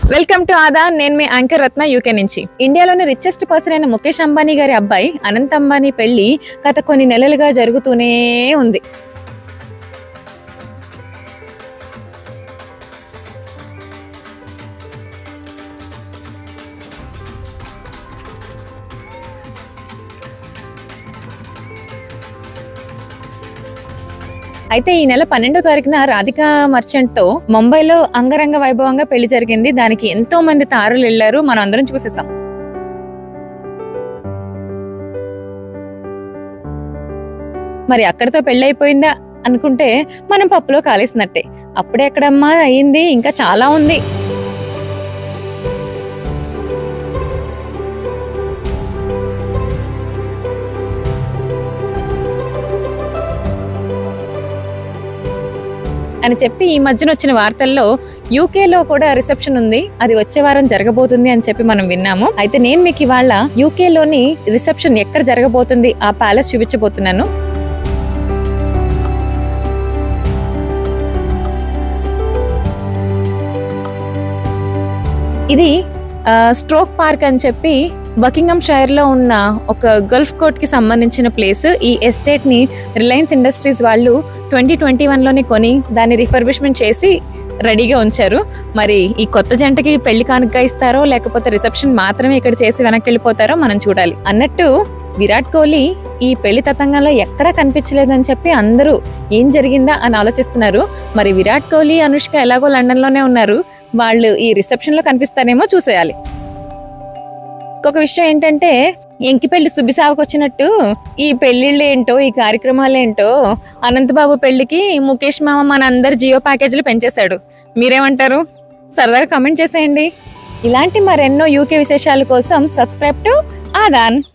welcome to ఆదా నేను మీ anchor రత్న UK నుంచి ఇండియాలోని రిచెస్ట్ పర్సన్ అయిన ముఖేష్ అంబానీ గారి అబ్బాయి అనంత్ అంబానీ పెళ్లి గత కొన్ని నెలలుగా జరుగుతూనే ఉంది అయితే ఈ నెల పన్నెండో తారీఖున రాధికా మర్చెంట్ తో ముంబైలో అంగరంగ వైభవంగా పెళ్లి జరిగింది దానికి ఎంతో మంది తారలు వెళ్లారు మనం అందరం చూసేసాం మరి అక్కడితో పెళ్లి అయిపోయిందా అనుకుంటే మనం పప్పులో కాలేసినట్టే అప్పుడే ఎక్కడమ్మా అయింది ఇంకా చాలా ఉంది అని చెప్పి ఈ మధ్యన వచ్చిన వార్తల్లో యూకేలో కూడా రిసెప్షన్ ఉంది అది వచ్చే వారం జరగబోతుంది అని చెప్పి మనం విన్నాము అయితే నేను మీకు ఇవాళ యూకేలోని రిసెప్షన్ ఎక్కడ జరగబోతుంది ఆ ప్యాలెస్ చూపించబోతున్నాను ఇది ఆ, స్ట్రోక్ పార్క్ అని చెప్పి బకింగమ్ షైర్ లో ఉన్న ఒక గల్ఫ్ కోర్ట్ కి సంబంధించిన ప్లేస్ ఈ ఎస్టేట్ ని రిలయన్స్ ఇండస్ట్రీస్ వాళ్ళు ట్వంటీ ట్వంటీ వన్ లోనే కొని దాన్ని రిఫర్బిష్మెంట్ చేసి రెడీగా ఉంచారు మరి ఈ కొత్త జంటకి పెళ్లి కానుక ఇస్తారో లేకపోతే రిసెప్షన్ మాత్రమే ఇక్కడ చేసి వెనక్కి వెళ్ళిపోతారో మనం చూడాలి అన్నట్టు విరాట్ కోహ్లీ ఈ పెళ్లి తతంగంలో ఎక్కడా కనిపించలేదని చెప్పి అందరూ ఏం జరిగిందా అని ఆలోచిస్తున్నారు మరి విరాట్ కోహ్లీ అనుష్క ఎలాగో లండన్ లోనే ఉన్నారు వాళ్ళు ఈ రిసెప్షన్ లో కనిపిస్తారేమో చూసేయాలి ఇంకొక విషయం ఏంటంటే ఎంకి పెళ్లి సుబ్బిసావుకు వచ్చినట్టు ఈ పెళ్లిళ్ళు ఏంటో ఈ కార్యక్రమాలు ఏంటో అనంతబాబు పెళ్లికి ముఖేష్ మామ మన అందరి జియో ప్యాకేజీలు పెంచేశాడు మీరేమంటారు సరదాగా కమెంట్ చేసేయండి ఇలాంటి మరెన్నో యూకే విశేషాల కోసం సబ్స్క్రైబ్ టు ఆదాన్